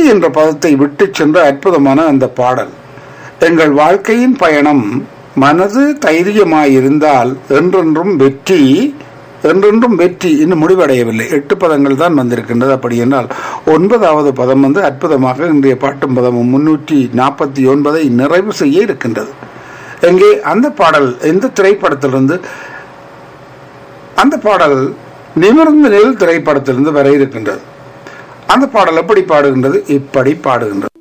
என்ற பதத்தை விட்டு சென்ற அற்புதமான அந்த பாடல் எங்கள் வாழ்க்கையின் பயணம் மனது தைரியமாயிருந்தால் என்றென்றும் வெற்றி என்றென்றும் வெற்றி இன்னும் முடிவடையவில்லை எட்டு பதங்கள் தான் வந்திருக்கின்றது அப்படி என்றால் ஒன்பதாவது பதம் வந்து அற்புதமாக இன்றைய பாட்டும் பதமும் முன்னூற்றி நாற்பத்தி ஒன்பதை நிறைவு செய்ய இருக்கின்றது எங்கே அந்த பாடல் எந்த திரைப்படத்திலிருந்து அந்த பாடல் நிமிர்ந்த நெல் திரைப்படத்திலிருந்து வர இருக்கின்றது அந்த பாடல் எப்படி பாடுகின்றது இப்படி பாடுகின்றது